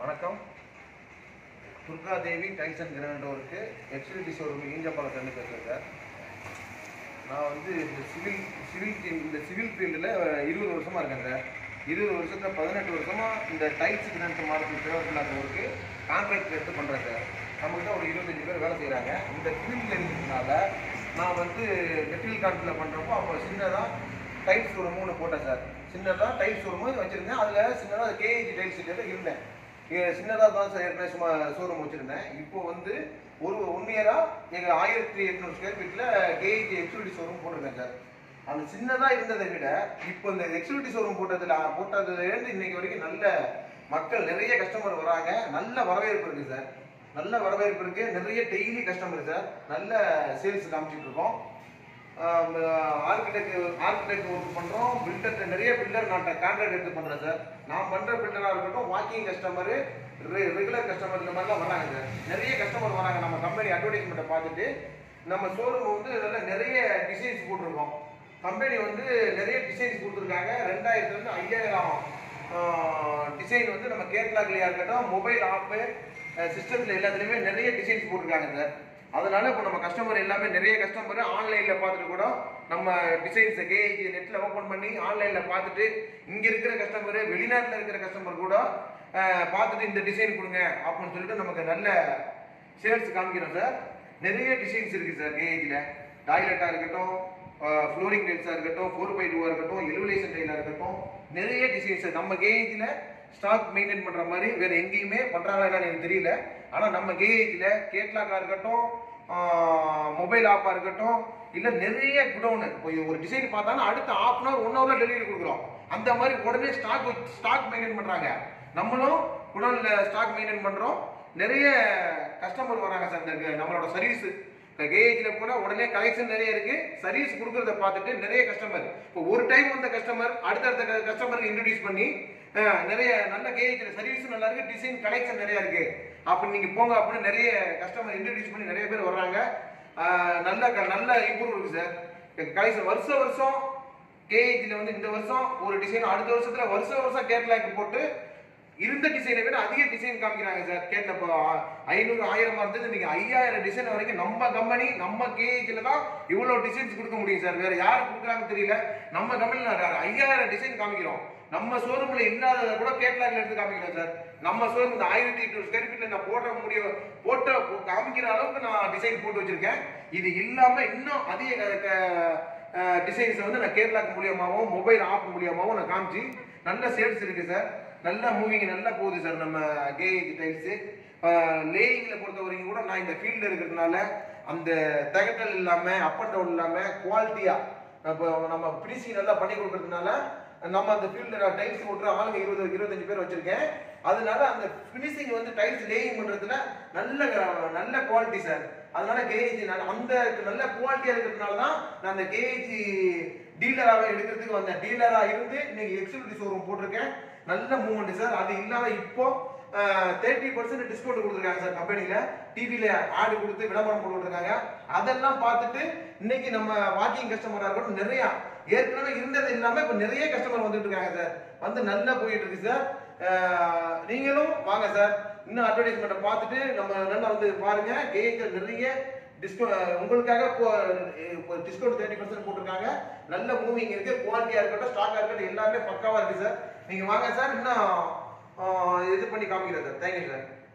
வணக்கம் Durga Devi tiles and கிராண்டோருக்கு எக்ஸ்பிலிட்டி ஷோரூம் ஈஞ்சப்பாளத்துலேருந்து பேசுகிறேன் சார் நான் வந்து இந்த சிவில் சிவில் டீம் இந்த சிவில் ஃபீல்டில் இருபது வருஷமாக இருக்கேன் சார் இருபது வருஷத்தில் பதினெட்டு வருஷமாக இந்த tiles grand model favourite work contract எடுத்து பண்ணுறேன் சார் நம்மகிட்ட ஒரு இருபத்தஞ்சு பேர் வேலை செய்கிறாங்க இந்த ஃபீல்டில் இருக்கிறதுனால நான் வந்து மெட்டீரியல் கான்ட்ரில் பண்ணுறப்போ அப்போ சின்னதாக டைல்ஸ் ஒரு மூணு போட்டேன் சார் சின்னதாக டைல்ஸ் ஒரு மூணு வச்சுருந்தேன் அதில் சின்னதாக கேஏஜி டைல்ஸ் கிட்ட இருந்தேன் சின்னதாக தான் சார் ஏற்கனவே சும்மா ஷோரூம் வச்சுருந்தேன் இப்போ வந்து ஒரு ஒன் இயராக எங்கள் ஆயிரத்தி எட்நூறு ஸ்கொயர் ஃபீட்டில் கேஏஜி எக்ஸிபிலிட்டி ஷோரூம் போட்டிருக்கேன் சார் அந்த சின்னதாக இருந்ததை விட இப்போ இந்த எக்ஸிபிலிட்டி ஷோரூம் போட்டதில் போட்டதுலேருந்து இன்னைக்கு வரைக்கும் நல்ல மக்கள் நிறைய கஸ்டமர் வராங்க நல்ல வரவேற்பு இருக்குது சார் நல்ல வரவேற்பு இருக்கு நிறைய டெய்லி கஸ்டமர் சார் நல்ல சேல்ஸ் காமிச்சிட்டு இருக்கோம் ஆர்கிடெக்ட் ஆர்கிடெக்ட் ஒர்க் பண்றோம் பில்டர் நிறைய பில்டர் நான் கான்ட்ராக்ட் எடுத்து பண்றேன் சார் நான் பண்ற பில்டரா இருக்கட்டும் வாக்கிங் கஸ்டமர் ரெகுலர் கஸ்டமர் இந்த மாதிரிலாம் வராங்க சார் நிறைய கஸ்டமர் வராங்க நம்ம கம்பெனி அட்வர்டைஸ்மெண்ட்டை பார்த்துட்டு நம்ம ஷோரூம் வந்து அதில் நிறைய டிசைன்ஸ் போட்டிருக்கோம் கம்பெனி வந்து நிறைய டிசைன்ஸ் கொடுத்துருக்காங்க ரெண்டாயிரத்துல இருந்து ஐயாயிரம் டிசைன் வந்து நம்ம கேட்லாக்லையா இருக்கட்டும் மொபைல் ஆப்பு சிஸ்டத்தில் எல்லாத்துலேயுமே நிறைய டிசைன்ஸ் போட்டிருக்காங்க சார் அதனால இப்போ நம்ம கஸ்டமர் எல்லாமே நிறைய கஸ்டமர் ஆன்லைனில் பார்த்துட்டு கூட நம்ம டிசைன்ஸை கேஜி நெட்டில் ஓப்பன் பண்ணி ஆன்லைனில் பார்த்துட்டு இங்கே இருக்கிற கஸ்டமர் வெளிநாட்டில் இருக்கிற கஸ்டமர் கூட அஹ், பார்த்துட்டு இந்த டிசைன் கொடுங்க அப்படின்னு சொல்லிட்டு நமக்கு நல்ல சேல்ஸ் காமிக்கிறோம் சார் நிறைய டிசைன்ஸ் இருக்குது சார் கேஜியில் டாய்லெட்டாக இருக்கட்டும் ஃப்ளோரிங் டைல்ஸாக இருக்கட்டும் ஃபோர் பை டூவாக இருக்கட்டும் எலிவேஷன் டைலாக இருக்கட்டும் நிறைய டிசைன்ஸ் நம்ம கேஜில் ஸ்டாக் மெயின்டைன் பண்ணுற மாதிரி வேறு எங்கேயுமே பண்ணுறாங்களா என்னன்னு எனக்கு தெரியல ஆனால் நம்ம கேஜில் கேட்லாக்காக இருக்கட்டும் மொபைல் ஆப்பாக இருக்கட்டும் இல்லை நிறைய குடோனு இப்போ ஒரு டிசைன் பார்த்தாலும் அடுத்த half அன் ஹவர் ஒன் ஹவரில் டெலிவரி கொடுக்குறோம் அந்த மாதிரி உடனே ஸ்டாக் ஸ்டாக் மெயின்டைன் பண்ணுறாங்க நம்மளும் குடோனில் ஸ்டாக் மெயின்டைன் பண்ணுறோம் நிறைய கஸ்டமர் வராங்க சார் இந்த நம்மளோட சர்வீஸ் கேஜில் கூட உடனே கலெக்ஷன் நிறைய இருக்கு சர்வீஸ் கொடுக்கறத பார்த்துட்டு நிறைய கஸ்டமர் இப்போ ஒரு டைம் வந்த கஸ்டமர் அடுத்தடுத்த கஸ்டமருக்கு இன்ட்ரடியூஸ் பண்ணி அஹ், நிறைய நல்ல கேஜில் சர்வீஸும் நல்லா இருக்கு டிசைன் கலெக்ஷன் நிறைய இருக்கு அப்படி நீங்க போங்க அப்படின்னு நிறைய கஸ்டமர் இன்ட்ரடியூஸ் பண்ணி நிறைய பேர் வர்றாங்க அஹ், நல்ல க- நல்ல இம்ப்ரூவ் இருக்கு சார் கலெக்ஷன் வருஷம் வருஷம் கேஜில் வந்து இந்த வருஷம் ஒரு டிசைன் அடுத்த வருஷத்துல வருஷம் வருஷம் கேட்லாக் போட்டு இருந்த டிசைனை விட அதிக டிசைன் காமிக்கிறாங்க சார் கேட்ட இப்போ ஐநூறு ஆயிரம் இருந்தது இன்னைக்கு ஐயாயிரம் டிசைன் வரைக்கும் நம்ம கம்பெனி நம்ம கேஜில் தான் இவ்வளோ டிசைன்ஸ் கொடுக்க முடியும் சார் வேற யார் கொடுக்குறாங்கன்னு தெரியல நம்ம கம்பெனியில் ஐயாயிரம் டிசைன் காமிக்கிறோம் நம்ம ஷோரூம்ல இல்லாததை கூட கேட்லாக்ல எடுத்து காமிக்கிறோம் சார் நம்ம ஷோரூம் இந்த ஆயிரத்தி எட்நூறு ஸ்கொயர் ஃபீட்ல நான் போட முடியும் போட்ட காமிக்கிற அளவுக்கு நான் டிசைன் போட்டு வச்சிருக்கேன் இது இல்லாம இன்னும் அதிக டிசைன்ஸ் வந்து நான் கேட்லாக் மூலியமாகவும் மொபைல் ஆப் மூலியமாகவும் நான் காமிச்சு நல்ல சேல்ஸ் இருக்கு சார் நல்ல மூவிங் நல்லா போகுது சார் நம்ம கேஏஜி டைல்ஸு லேயிங்கில் பொறுத்த வரைக்கும் கூட நான் இந்த ஃபீல்டில் இருக்கிறதுனால அந்த தகட்டல் இல்லாமல் அப் அண்ட் டவுன் இல்லாமல் குவாலிட்டியாக இப்போ நம்ம ஃபினிஷிங் நல்லா பண்ணி கொடுக்கறதுனால நம்ம அந்த ஃபீல்டில் டைல்ஸ் ஓட்டுற ஆளுங்க இருபது இருபத்தஞ்சு பேர் வச்சிருக்கேன் அதனால அந்த ஃபினிஷிங் வந்து டைல்ஸ் லேயிங் பண்றதுல நல்ல நல்ல குவாலிட்டி சார் அதனால கேஏஜி அந்த நல்ல குவாலிட்டியா இருக்கிறதுனால தான் நான் அந்த கேஏஜி டீலராக எடுக்கிறதுக்கு வந்தேன் டீலரா இருந்து இன்னைக்கு எக்ஸிபிலிட்டி ஷோரூம் போட்டிருக்கேன் நல்ல மூவ்மெண்ட் சார் அது இல்லாம இப்போ தேர்ட்டி பர்சன்ட் டிஸ்கவுண்ட் கொடுத்துருக்காங்க சார் கம்பெனில டிவியில ஆடு கொடுத்து விளம்பரம் போட்டு விட்டுருக்காங்க அதெல்லாம் பார்த்துட்டு இன்னைக்கு நம்ம வாக்கிங் கஸ்டமரா இருக்கட்டும் நிறைய ஏற்கனவே இருந்தது இல்லாம இப்ப நிறைய கஸ்டமர் வந்துட்டு இருக்காங்க சார் வந்து நல்லா போயிட்டு இருக்கு சார் அஹ், நீங்களும் வாங்க சார் இன்னும் அட்வர்டைஸ்மெண்ட்டை பார்த்துட்டு நம்ம நல்லா வந்து பாருங்க கேஜில் நிறைய டிஸ்கவுண்ட் உங்களுக்காக இப்போ டிஸ்கவுண்ட் தேர்ட்டி பர்சன்ட் போட்டிருக்காங்க நல்ல மூவிங் இருக்கு குவாலிட்டியா இருக்கட்டும் ஸ்டாக்கா இருக்கட்டும் எல்லாமே பக்காவா இருக்கு சார் நீங்க வாங்க சார் இன்னும் ஆஹ், இது பண்ணி காமிக்கிறேன் சார் தேங்க்யூ சார்